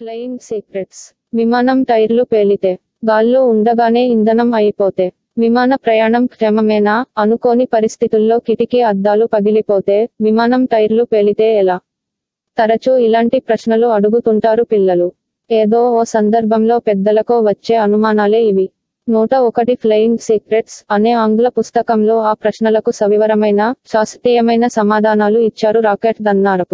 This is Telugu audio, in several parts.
ఫ్లయింగ్ సీక్రెట్స్ విమానం టైర్లు పేలితే గాల్లో ఉండగానే ఇంధనం అయిపోతే విమాన ప్రయాణం క్షేమమేనా అనుకోని పరిస్థితుల్లో కిటికీ అద్దాలు పగిలిపోతే విమానం టైర్లు పేలితే ఎలా తరచూ ఇలాంటి ప్రశ్నలు అడుగుతుంటారు పిల్లలు ఏదో ఓ సందర్భంలో పెద్దలకో వచ్చే అనుమానాలే ఇవి నూట ఒకటి ఫ్లయింగ్ సీక్రెట్స్ అనే ఆంగ్ల పుస్తకంలో ఆ ప్రశ్నలకు సవివరమైన శాస్త్రీయమైన సమాధానాలు ఇచ్చారు రాకెట్ దన్నారపు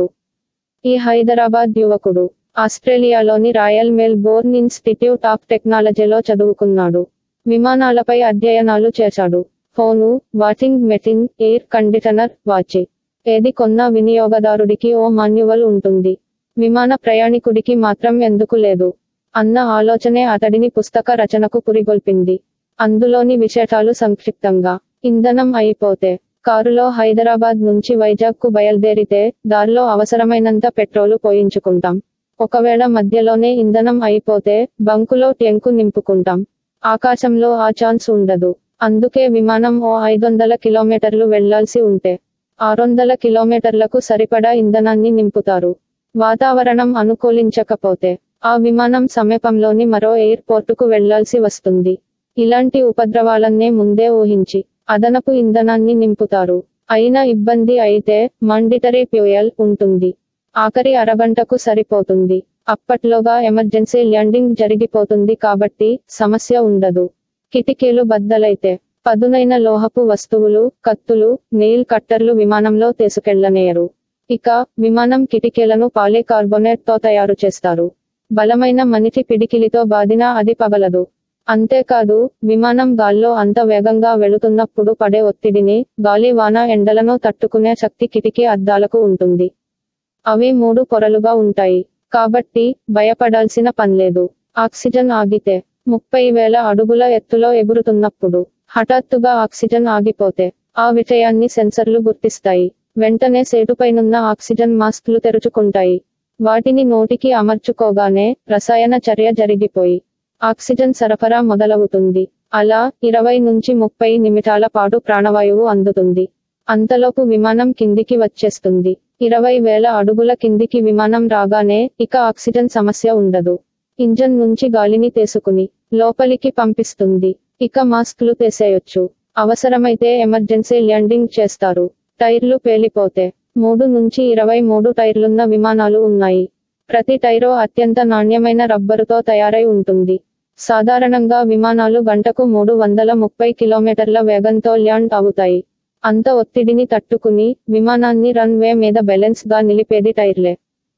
ఈ హైదరాబాద్ యువకుడు ఆస్ట్రేలియాలోని రాయల్ మెల్బోర్న్ ఇన్స్టిట్యూట్ ఆఫ్ టెక్నాలజీలో చదువుకున్నాడు విమానాలపై అధ్యయనాలు చేశాడు phone washing machine air conditioner watch ఏది కొన్నా వినియోగదారుడికి ఓ మాన్యువల్ ఉంటుంది విమాన ప్రయాణికుడికి మాత్రం ఎందుకు లేదు అన్న ఆలోచనే అతడిని పుస్తక రచనకు పురిగొల్పింది అందులోని విశేషాలు సంక్షిప్తంగా ఇంధనం అయిపోతే కారులో హైదరాబాద్ నుంచి వైజాగ్ కు బయలుదేరితే దారిలో అవసరమైనంత పెట్రోలు పోయించుకుంటాం ఒకవేళ మధ్యలోనే ఇంధనం అయిపోతే బంకులో ట్యాంకు నింపుకుంటాం ఆకాశంలో ఆ ఛాన్స్ ఉండదు అందుకే విమానం ఓ ఐదొందల కిలోమీటర్లు వెళ్లాల్సి ఉంటే ఆరొందల కిలోమీటర్లకు సరిపడా ఇంధనాన్ని నింపుతారు వాతావరణం అనుకూలించకపోతే ఆ విమానం సమీపంలోని మరో ఎయిర్పోర్టుకు వెళ్లాల్సి వస్తుంది ఇలాంటి ఉపద్రవాలన్నే ముందే ఊహించి అదనపు ఇంధనాన్ని నింపుతారు అయినా ఇబ్బంది అయితే మాండిటరీ ఫ్యూయల్ ఉంటుంది ఆఖరి అరగంటకు సరిపోతుంది అప్పట్లోగా ఎమర్జెన్సీ ల్యాండింగ్ జరిగిపోతుంది కాబట్టి సమస్య ఉండదు కిటికీలు బద్దలైతే పదునైన లోహపు వస్తువులు కత్తులు నెయిల్ కట్టర్లు విమానంలో తీసుకెళ్లనేయరు ఇక విమానం కిటికీలను పాలికార్బోనేట్ తో తయారు చేస్తారు బలమైన మనిషి పిడికిలితో బాదినా అది పగలదు అంతేకాదు విమానం గాల్లో అంత వేగంగా వెళుతున్నప్పుడు పడే ఒత్తిడిని గాలి వాన ఎండలను తట్టుకునే శక్తి కిటికీ అద్దాలకు ఉంటుంది అవి మూడు పొరలుగా ఉంటాయి కాబట్టి భయపడాల్సిన పనిలేదు ఆక్సిజన్ ఆగితే ముప్పై వేల అడుగుల ఎత్తులో ఎగురుతున్నప్పుడు హఠాత్తుగా ఆక్సిజన్ ఆగిపోతే ఆ విషయాన్ని సెన్సర్లు గుర్తిస్తాయి వెంటనే సేటుపైనున్న ఆక్సిజన్ మాస్క్లు తెరుచుకుంటాయి వాటిని నోటికి అమర్చుకోగానే రసాయన చర్య జరిగిపోయి ఆక్సిజన్ సరఫరా మొదలవుతుంది అలా ఇరవై నుంచి ముప్పై నిమిషాల పాటు ప్రాణవాయువు అందుతుంది అంతలోపు విమానం కిందికి వచ్చేస్తుంది ఇరవై వేల అడుగుల కిందికి విమానం రాగానే ఇక ఆక్సిజన్ సమస్య ఉండదు ఇంజన్ నుంచి గాలిని తీసుకుని లోపలికి పంపిస్తుంది ఇక మాస్క్లు తీసేయొచ్చు అవసరమైతే ఎమర్జెన్సీ ల్యాండింగ్ చేస్తారు టైర్లు పేలిపోతే మూడు నుంచి ఇరవై మూడు టైర్లున్న విమానాలు ఉన్నాయి ప్రతి టైరో అత్యంత నాణ్యమైన రబ్బరుతో తయారై ఉంటుంది సాధారణంగా విమానాలు గంటకు మూడు వందల ముప్పై కిలోమీటర్ల వేగంతో ల్యాండ్ అవుతాయి అంత ఒత్తిడిని తట్టుకుని విమానాన్ని రన్ వే మీద బ్యాలెన్స్ గా నిలిపేది టైర్లే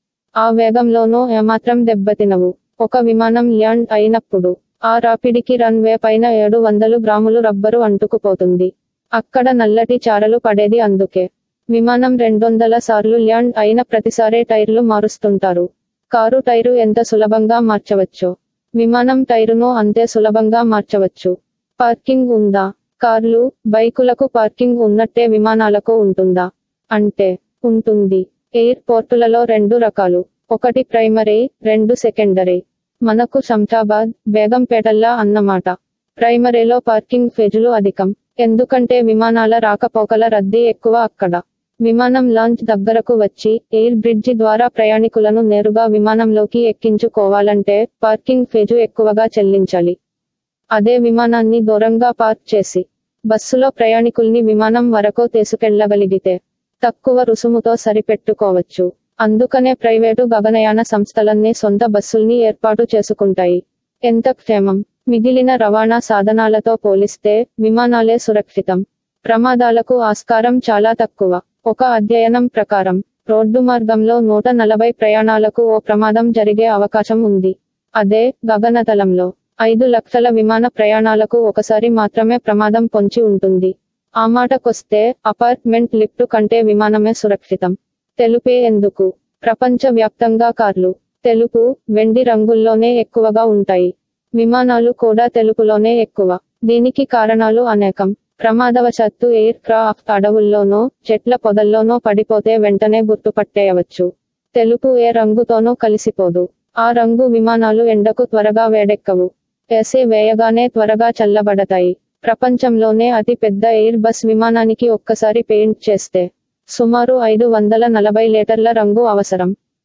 ఆ వేగంలోనూ ఏమాత్రం దెబ్బతినవు ఒక విమానం ల్యాండ్ అయినప్పుడు ఆ రాపిడికి రన్ వే పైన ఏడు వందలు గ్రాములు రబ్బరు అంటుకుపోతుంది అక్కడ నల్లటి చారలు పడేది అందుకే విమానం రెండొందల సార్లు ల్యాండ్ అయిన ప్రతిసారే టైర్లు మారుస్తుంటారు కారు టైరు ఎంత సులభంగా మార్చవచ్చో విమానం టైరును అంతే సులభంగా మార్చవచ్చు పార్కింగ్ ఉందా కార్లు బైకులకు పార్కింగ్ ఉన్నట్టే విమానాలకు ఉంటుందా అంటే ఉంటుంది ఎయిర్పోర్టులలో రెండు రకాలు ఒకటి ప్రైమరీ రెండు సెకండరీ మనకు శంషాబాద్ బేగంపేటల్లా అన్నమాట ప్రైమరీలో పార్కింగ్ ఫీజులు అధికం ఎందుకంటే విమానాల రాకపోకల రద్దీ ఎక్కువ అక్కడ విమానం లాంచ్ దగ్గరకు వచ్చి ఎయిర్ బ్రిడ్జి ద్వారా ప్రయాణికులను నేరుగా విమానంలోకి ఎక్కించుకోవాలంటే పార్కింగ్ ఫీజు ఎక్కువగా చెల్లించాలి అదే విమానాన్ని దూరంగా పార్క్ చేసి బస్సులో ప్రయాణికుల్ని విమానం వరకు తీసుకెళ్లగలిగితే తక్కువ రుసుముతో సరిపెట్టుకోవచ్చు అందుకనే ప్రైవేటు గగనయాన సంస్థలన్నీ సొంత బస్సుల్ని ఏర్పాటు చేసుకుంటాయి ఎంత క్షేమం మిగిలిన రవాణా సాధనాలతో పోలిస్తే విమానాలే సురక్షితం ప్రమాదాలకు ఆస్కారం చాలా తక్కువ ఒక అధ్యయనం ప్రకారం రోడ్డు మార్గంలో నూట నలభై ప్రయాణాలకు ఓ ప్రమాదం జరిగే అవకాశం ఉంది అదే గగనతలంలో ఐదు లక్షల విమాన ప్రయాణాలకు ఒకసారి మాత్రమే ప్రమాదం పొంచి ఉంటుంది ఆ మాటకొస్తే అపార్ట్మెంట్ లిఫ్ట్ కంటే విమానమే సురక్షితం తెలుపే ఎందుకు ప్రపంచ వ్యాప్తంగా కార్లు తెలుపు వెండి రంగుల్లోనే ఎక్కువగా ఉంటాయి విమానాలు కూడా తెలుపులోనే ఎక్కువ దీనికి కారణాలు అనేకం ప్రమాదవశాత్తు ఎయిర్ క్రాఫ్ట్ అడవుల్లోనో చెట్ల పొదల్లోనో పడిపోతే వెంటనే గుర్తుపట్టేయవచ్చు తెలుపు ఏ రంగుతోనూ కలిసిపోదు ఆ రంగు విమానాలు ఎండకు త్వరగా వేడెక్కవు ఏసీ వేయగానే త్వరగా చల్లబడతాయి ప్రపంచంలోనే అతి పెద్ద ఎయిర్ బస్ విమానానికి ఒక్కసారి పెయింట్ చేస్తే సుమారు ఐదు వందల నలభై లీటర్ల రంగు అవసరం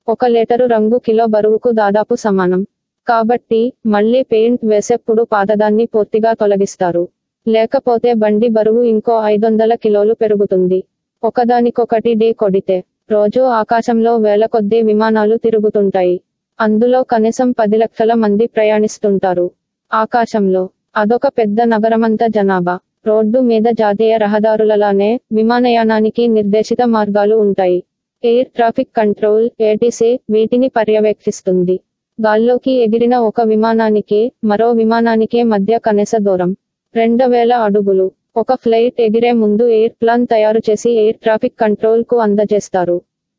ఒక లీటరు రంగు కిలో బరువుకు దాదాపు సమానం కాబట్టి మళ్ళీ పెయింట్ వేసేప్పుడు పాతదాన్ని పూర్తిగా తొలగిస్తారు లేకపోతే బండి బరువు ఇంకో ఐదొందల కిలోలు పెరుగుతుంది ఒకదానికొకటి ఢీ కొడితే రోజు ఆకాశంలో వేల కొద్దీ విమానాలు తిరుగుతుంటాయి అందులో కనీసం పది లక్షల మంది ప్రయాణిస్తుంటారు ఆకాశంలో అదొక పెద్ద నగరమంత జనాభా రోడ్డు మీద జాతీయ రహదారులలానే విమానయానానికి నిర్దేశిత మార్గాలు ఉంటాయి ఎయిర్ ట్రాఫిక్ కంట్రోల్ ఏటీసీ వీటిని పర్యవేక్షిస్తుంది గాల్లోకి ఎగిరిన ఒక విమానానికి మరో విమానానికే మధ్య కనీస దూరం రెండు వేల అడుగులు ఒక ఫ్లైట్ ఎగిరే ముందు ఎయిర్ ప్లాన్ తయారు చేసి ఎయిర్ ట్రాఫిక్ కంట్రోల్ కు అందజేస్తారు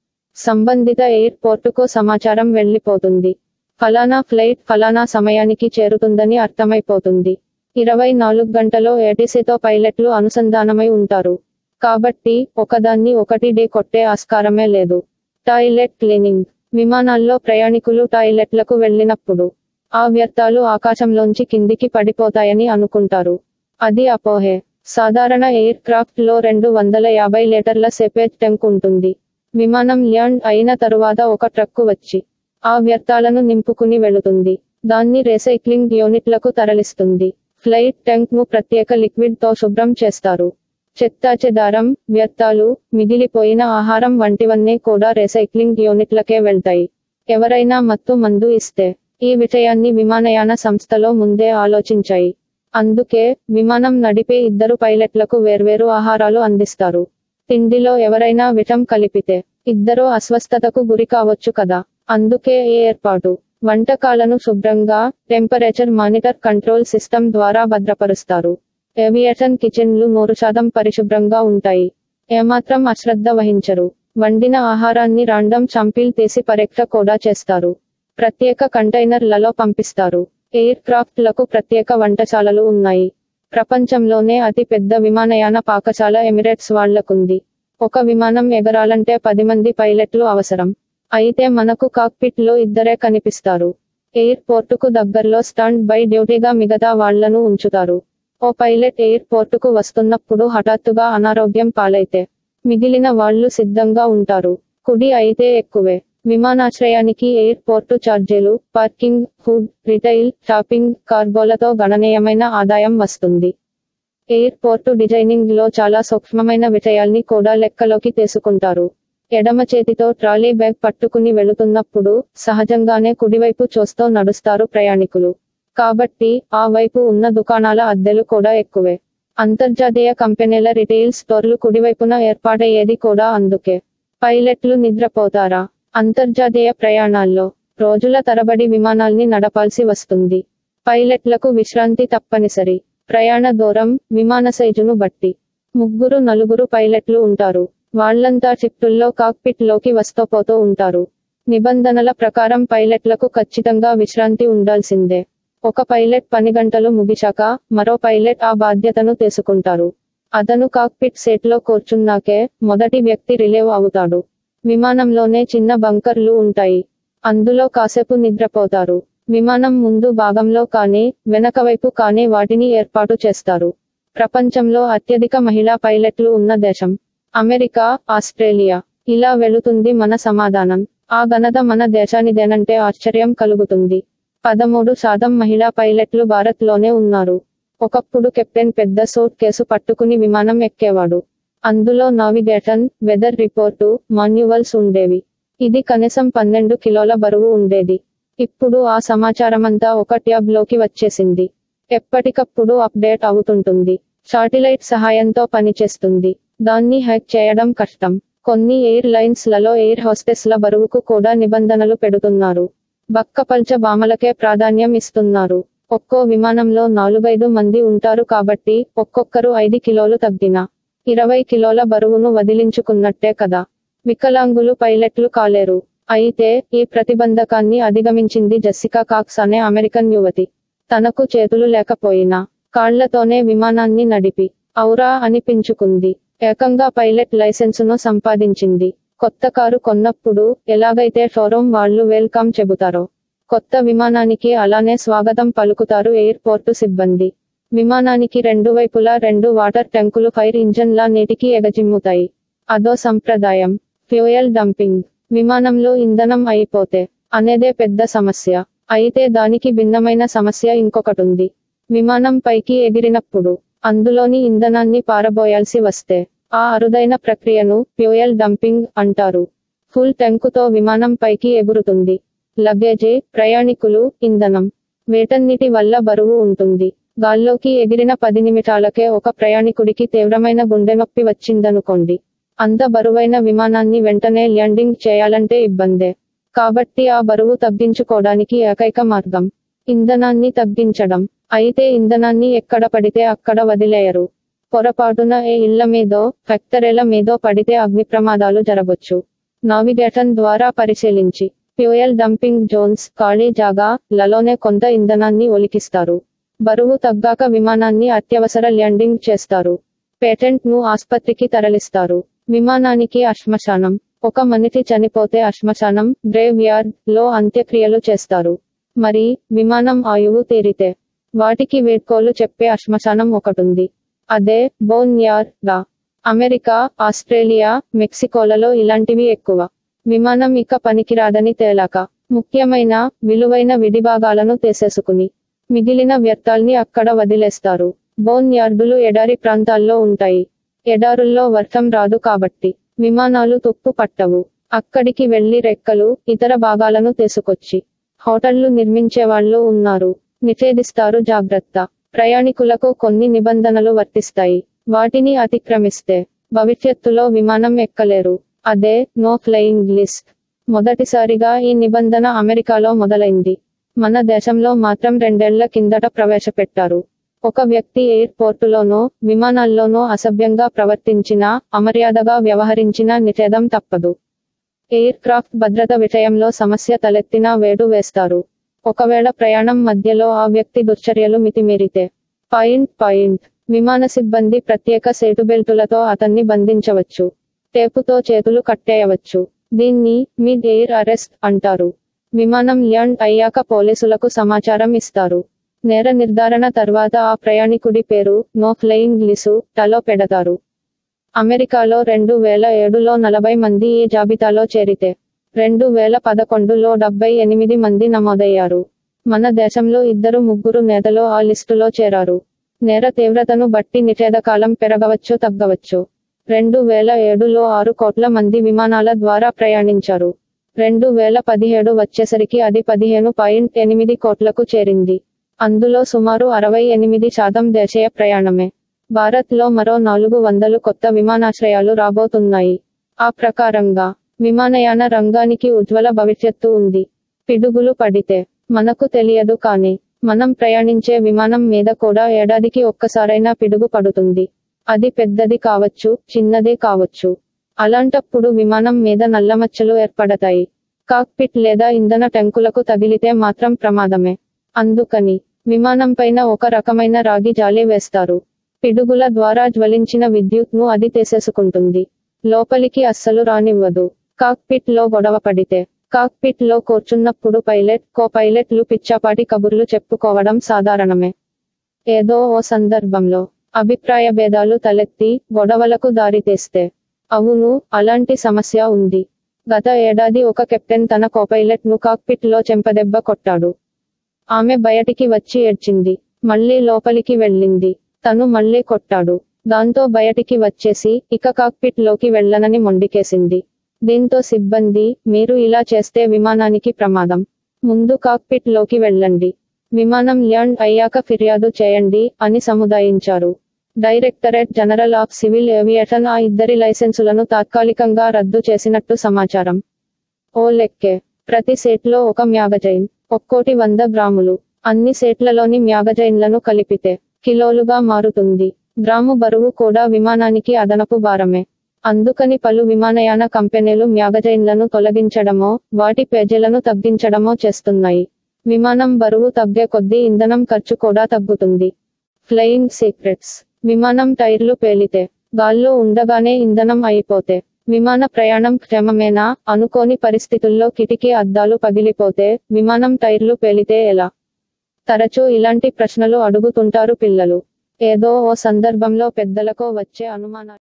సంబంధిత ఎయిర్ పోర్టుకు సమాచారం వెళ్లిపోతుంది ఫలానా ఫ్లైట్ ఫలానా సమయానికి చేరుతుందని అర్థమైపోతుంది ఇరవై నాలుగు గంటలో ఏటీసీతో పైలట్లు అనుసంధానమై ఉంటారు కాబట్టి ఒకదాన్ని ఒకటి ఢీ కొట్టే ఆస్కారమే లేదు టాయిలెట్ క్లీనింగ్ విమానాల్లో ప్రయాణికులు టాయిలెట్లకు వెళ్ళినప్పుడు ఆ వ్యర్థాలు ఆకాశంలోంచి కిందికి పడిపోతాయని అనుకుంటారు అది అపోహే సాధారణ ఎయిర్ క్రాఫ్ట్ లో రెండు వందల యాభై లీటర్ల సెపేజ్ ట్యాంక్ ఉంటుంది విమానం ల్యాండ్ అయిన తరువాత ఒక ట్రక్కు వచ్చి ఆ వ్యర్థాలను నింపుకుని వెళుతుంది దాన్ని రీసైక్లింగ్ యూనిట్లకు తరలిస్తుంది ఫ్లైట్ ట్యాంక్ ను ప్రత్యేక లిక్విడ్ తో శుభ్రం చేస్తారు చెత్తాచెదారం వ్యర్థాలు మిగిలిపోయిన ఆహారం వంటివన్నీ కూడా రీసైక్లింగ్ యూనిట్లకే వెళ్తాయి ఎవరైనా మత్తు మందు ఇస్తే ఈ విషయాన్ని విమానయాన సంస్థలో ముందే ఆలోచించాయి అందుకే విమానం నడిపే ఇద్దరు పైలట్లకు వేర్వేరు ఆహారాలు అందిస్తారు తిండిలో ఎవరైనా విషం కలిపితే ఇద్దరు అస్వస్థతకు గురి కావచ్చు కదా అందుకే ఈ ఏర్పాటు వంటకాలను శుభ్రంగా టెంపరేచర్ మానిటర్ కంట్రోల్ సిస్టమ్ ద్వారా భద్రపరుస్తారు ఏవియేషన్ కిచెన్లు నూరు శాతం పరిశుభ్రంగా ఉంటాయి ఏమాత్రం అశ్రద్ధ వహించరు వండిన ఆహారాన్ని రాండమ్ శాంపిల్ తీసి పరీక్ష కూడా చేస్తారు ప్రత్యేక కంటైనర్లలో పంపిస్తారు ఎయిర్ క్రాఫ్ట్ లకు ప్రత్యేక వంటశాలలు ఉన్నాయి ప్రపంచంలోనే అతి పెద్ద విమానయాన పాకశాల ఎమిరేట్స్ వాళ్లకుంది ఒక విమానం ఎగరాలంటే పది మంది పైలట్లు అవసరం అయితే మనకు కాక్పిట్ లో ఇద్దరే కనిపిస్తారు ఎయిర్ పోర్టుకు దగ్గరలో స్టాండ్ బై డ్యూటీగా మిగతా వాళ్లను ఉంచుతారు ఓ పైలట్ ఎయిర్ పోర్టుకు వస్తున్నప్పుడు హఠాత్తుగా అనారోగ్యం పాలైతే మిగిలిన వాళ్ళు సిద్ధంగా ఉంటారు కుడి అయితే ఎక్కువే విమానాశ్రయానికి ఎయిర్ పోర్టు ఛార్జీలు పార్కింగ్ ఫుడ్ రిటైల్ షాపింగ్ కార్గోలతో గణనీయమైన ఆదాయం వస్తుంది ఎయిర్ పోర్టు డిజైనింగ్ లో చాలా సూక్ష్మమైన విషయాల్ని కూడా లెక్కలోకి తీసుకుంటారు ఎడమ చేతితో ట్రాలీ బ్యాగ్ పట్టుకుని వెళుతున్నప్పుడు సహజంగానే కుడివైపు చూస్తూ నడుస్తారు ప్రయాణికులు కాబట్టి ఆ వైపు ఉన్న దుకాణాల అద్దెలు కూడా ఎక్కువే అంతర్జాతీయ కంపెనీల రిటైల్ స్టోర్లు కుడివైపున ఏర్పాటయ్యేది కూడా అందుకే పైలట్లు నిద్రపోతారా అంతర్జాతీయ ప్రయాణాల్లో రోజుల తరబడి విమానాల్ని నడపాల్సి వస్తుంది పైలట్లకు విశ్రాంతి తప్పనిసరి ప్రయాణ దూరం విమాన సైజును బట్టి ముగ్గురు నలుగురు పైలట్లు ఉంటారు వాళ్ళంతా షిఫ్టుల్లో కాక్పిట్ లోకి వస్తోపోతూ ఉంటారు నిబంధనల ప్రకారం పైలట్లకు ఖచ్చితంగా విశ్రాంతి ఉండాల్సిందే ఒక పైలట్ పని గంటలు ముగిశాక మరో పైలట్ ఆ బాధ్యతను తీసుకుంటారు అతను కాక్పిట్ సెట్లో కూర్చున్నాకే మొదటి వ్యక్తి రిలేవ్ అవుతాడు విమానంలోనే చిన్న బంకర్లు ఉంటాయి అందులో కాసేపు నిద్రపోతారు విమానం ముందు భాగంలో కానీ వెనక వైపు కానీ వాటిని ఏర్పాటు చేస్తారు ప్రపంచంలో అత్యధిక మహిళా పైలట్లు ఉన్న దేశం అమెరికా ఆస్ట్రేలియా ఇలా వెళుతుంది మన సమాధానం ఆ ఘనత మన దేశానిదేనంటే ఆశ్చర్యం కలుగుతుంది పదమూడు శాతం మహిళా పైలట్లు భారత్ లోనే ఉన్నారు ఒకప్పుడు కెప్టెన్ పెద్ద సూట్ కేసు పట్టుకుని విమానం ఎక్కేవాడు అందులో నావిగేషన్ వెదర్ రిపోర్టు మాన్యువల్స్ ఉండేవి ఇది కనీసం పన్నెండు కిలోల బరువు ఉండేది ఇప్పుడు ఆ సమాచారమంతా ఒక ట్యాబ్ లోకి వచ్చేసింది ఎప్పటికప్పుడు అప్డేట్ అవుతుంటుంది శాటిలైట్ సహాయంతో పనిచేస్తుంది దాన్ని హ్యాక్ చేయడం కష్టం కొన్ని ఎయిర్ లైన్స్ లలో ఎయిర్ హోస్టెస్ల బరువుకు కూడా నిబంధనలు పెడుతున్నారు బక్కపల్చ బామలకే ప్రాధాన్యం ఇస్తున్నారు ఒక్కో విమానంలో నాలుగైదు మంది ఉంటారు కాబట్టి ఒక్కొక్కరు ఐదు కిలోలు తగ్గిన ఇరవై కిలోల బరువును వదిలించుకున్నట్టే కదా వికలాంగులు పైలట్లు కాలేరు అయితే ఈ ప్రతిబంధకాన్ని అధిగమించింది జెస్సికా కాక్స్ అనే అమెరికన్ యువతి తనకు చేతులు లేకపోయినా కాళ్లతోనే విమానాన్ని నడిపి ఔరా అనిపించుకుంది ఏకంగా పైలట్ లైసెన్సును సంపాదించింది కొత్త కారు కొన్నప్పుడు ఎలాగైతే షోరూమ్ వాళ్ళు వెల్కమ్ చెబుతారో కొత్త విమానానికి అలానే స్వాగతం పలుకుతారు ఎయిర్పోర్టు సిబ్బంది విమానానికి రెండు వైపులా రెండు వాటర్ ట్యాంకులు ఫైర్ ఇంజన్లా నీటికి ఎగజిమ్ముతాయి అదో సంప్రదాయం ఫ్యూయల్ డంపింగ్ విమానంలో ఇంధనం అయిపోతే అనేదే పెద్ద సమస్య అయితే దానికి భిన్నమైన సమస్య ఇంకొకటుంది విమానం పైకి ఎగిరినప్పుడు అందులోని ఇంధనాన్ని పారబోయాల్సి వస్తే ఆ అరుదైన ప్రక్రియను ఫ్యూయల్ డంపింగ్ అంటారు ఫుల్ ట్యాంకుతో విమానం పైకి ఎగురుతుంది లగేజీ ప్రయాణికులు ఇంధనం వీటన్నిటి వల్ల బరువు ఉంటుంది గాల్లోకి ఎగిరిన పది నిమిషాలకే ఒక ప్రయాణికుడికి తీవ్రమైన గుండె నొప్పి వచ్చిందనుకోండి అంత బరువైన విమానాన్ని వెంటనే ల్యాండింగ్ చేయాలంటే ఇబ్బందే కాబట్టి ఆ బరువు తగ్గించుకోవడానికి ఏకైక మార్గం ఇంధనాన్ని తగ్గించడం అయితే ఇంధనాన్ని ఎక్కడ పడితే అక్కడ వదిలేయరు పొరపాటున ఏ ఇళ్ల మీదో ఫ్యాక్టరీల మీదో పడితే అగ్ని ప్రమాదాలు జరగొచ్చు నావిగేషన్ ద్వారా పరిశీలించి ఫ్యూయల్ డంపింగ్ జోన్స్ ఖాళీ జాగా లలోనే కొంత ఇంధనాన్ని ఒలికిస్తారు బరువు తగ్గాక విమానాన్ని అత్యవసర ల్యాండింగ్ చేస్తారు పేటెంట్ ను ఆస్పత్రికి తరలిస్తారు విమానానికి అశ్మశానం ఒక మనిషి చనిపోతే అశ్మశానం గ్రేవ్ యార్డ్ లో అంత్యక్రియలు చేస్తారు మరి విమానం ఆయువు తీరితే వాటికి వీడ్కోలు చెప్పే అశ్మశానం ఒకటుంది అదే బోన్ యార్డ్ గా అమెరికా ఆస్ట్రేలియా మెక్సికోలలో ఇలాంటివి ఎక్కువ విమానం ఇక పనికిరాదని తేలాక ముఖ్యమైన విలువైన విడిభాగాలను తీసేసుకుని మిగిలిన వ్యర్థాల్ని అక్కడ వదిలేస్తారు బోన్ యార్డులు ఎడారి ప్రాంతాల్లో ఉంటాయి ఎడారుల్లో వర్షం రాదు కాబట్టి విమానాలు తుప్పు పట్టవు అక్కడికి వెళ్లి రెక్కలు ఇతర భాగాలను తీసుకొచ్చి హోటళ్లు నిర్మించేవాళ్లు ఉన్నారు నిషేధిస్తారు జాగ్రత్త ప్రయాణికులకు కొన్ని నిబంధనలు వర్తిస్తాయి వాటిని అతిక్రమిస్తే భవిష్యత్తులో విమానం ఎక్కలేరు అదే నో ఫ్లయింగ్ లిస్ట్ మొదటిసారిగా ఈ నిబంధన అమెరికాలో మొదలైంది మన దేశంలో మాత్రం రెండేళ్ల కిందట ప్రవేశపెట్టారు ఒక వ్యక్తి ఎయిర్పోర్టులోనో విమానాల్లోనో అసభ్యంగా ప్రవర్తించినా అమర్యాదగా వ్యవహరించినా నిషేధం తప్పదు ఎయిర్ క్రాఫ్ట్ భద్రత విషయంలో సమస్య తలెత్తినా వేడు వేస్తారు ఒకవేళ ప్రయాణం మధ్యలో ఆ వ్యక్తి దుశ్చర్యలు మితిమీరితే పాయింట్ పాయింట్ విమాన సిబ్బంది ప్రత్యేక సేటు బెల్టులతో అతన్ని బంధించవచ్చు టేపుతో చేతులు కట్టేయవచ్చు దీన్ని మిడ్ ఎయిర్ అరెస్ట్ అంటారు విమానం ల్యాండ్ అయ్యాక పోలీసులకు సమాచారం ఇస్తారు నేర నిర్ధారణ తర్వాత ఆ ప్రయాణికుడి పేరు నో ఫ్లయింగ్ లిసు టలో పెడతారు అమెరికాలో రెండు వేల ఏడులో నలభై మంది ఈ జాబితాలో చేరితే రెండు వేల పదకొండులో డెబ్బై ఎనిమిది మంది నమోదయ్యారు మన దేశంలో ఇద్దరు ముగ్గురు నేతలు ఆ లిస్టులో చేరారు నేర తీవ్రతను బట్టి నిషేధకాలం పెరగవచ్చు తగ్గవచ్చు రెండు వేల ఏడులో ఆరు కోట్ల మంది విమానాల ద్వారా ప్రయాణించారు రెండు వేల పదిహేడు వచ్చేసరికి అది పదిహేను పాయింట్ ఎనిమిది కోట్లకు చేరింది అందులో సుమారు అరవై ఎనిమిది శాతం దేశీయ ప్రయాణమే భారత్లో మరో నాలుగు వందలు కొత్త విమానాశ్రయాలు రాబోతున్నాయి ఆ ప్రకారంగా విమానయాన రంగానికి ఉజ్వల భవిష్యత్తు ఉంది పిడుగులు పడితే మనకు తెలియదు కానీ మనం ప్రయాణించే విమానం మీద కూడా ఏడాదికి ఒక్కసారైనా పిడుగు పడుతుంది అది పెద్దది కావచ్చు చిన్నది కావచ్చు అలాంటప్పుడు విమానం మీద నల్లమచ్చలు ఏర్పడతాయి కాక్పిట్ లేదా ఇంధన ట్యాంకులకు తగిలితే మాత్రం ప్రమాదమే అందుకని విమానం పైన ఒక రకమైన రాగి జాలి వేస్తారు పిడుగుల ద్వారా జ్వలించిన విద్యుత్ ను అది తీసేసుకుంటుంది లోపలికి అస్సలు రానివ్వదు కాక్పిట్ లో గొడవ పడితే కాక్పిట్ లో కూర్చున్నప్పుడు పైలట్ కో పైలట్లు పిచ్చాపాటి కబుర్లు చెప్పుకోవడం సాధారణమే ఏదో ఓ సందర్భంలో అభిప్రాయ భేదాలు తలెత్తి గొడవలకు దారితీస్తే అవును అలాంటి సమస్య ఉంది గత ఏడాది ఒక కెప్టెన్ తన కోపైలట్ ను కాక్పిట్ లో చెంపదెబ్బ కొట్టాడు ఆమె బయటికి వచ్చి ఏడ్చింది మళ్ళీ లోపలికి వెళ్ళింది తను మళ్ళీ కొట్టాడు దాంతో బయటికి వచ్చేసి ఇక కాక్పిట్ లోకి వెళ్ళనని మొండికేసింది దీంతో సిబ్బంది మీరు ఇలా చేస్తే విమానానికి ప్రమాదం ముందు కాక్పిట్ లోకి వెళ్ళండి విమానం ల్యాండ్ అయ్యాక ఫిర్యాదు చేయండి అని సముదాయించారు directorate general of civil aviation ఆ ఇద్దరి లైసెన్సులను తాత్కాలికంగా రద్దు చేసినట్టు సమాచారం ఓ లెక్కే ప్రతి సెట్లో ఒక మ్యాగజైన్ ఒక్కోటి వంద గ్రాములు అన్ని సెట్లలోని మ్యాగజైన్లను కలిపితే కిలోలుగా మారుతుంది గ్రాము బరువు కూడా విమానానికి అదనపు భారమే అందుకని పలు విమానయాన కంపెనీలు మ్యాగజైన్లను తొలగించడమో వాటి పేజీలను తగ్గించడమో చేస్తున్నాయి విమానం బరువు తగ్గే కొద్దీ ఇంధనం ఖర్చు కూడా తగ్గుతుంది ఫ్లయింగ్ సీక్రెట్స్ విమానం టైర్లు పేలితే గాల్లో ఉండగానే ఇంధనం అయిపోతే విమాన ప్రయాణం క్షేమమేనా అనుకోని పరిస్థితుల్లో కిటికీ అద్దాలు పగిలిపోతే విమానం టైర్లు పేలితే ఎలా తరచూ ఇలాంటి ప్రశ్నలు అడుగుతుంటారు పిల్లలు ఏదో ఓ సందర్భంలో పెద్దలకో వచ్చే అనుమానాలు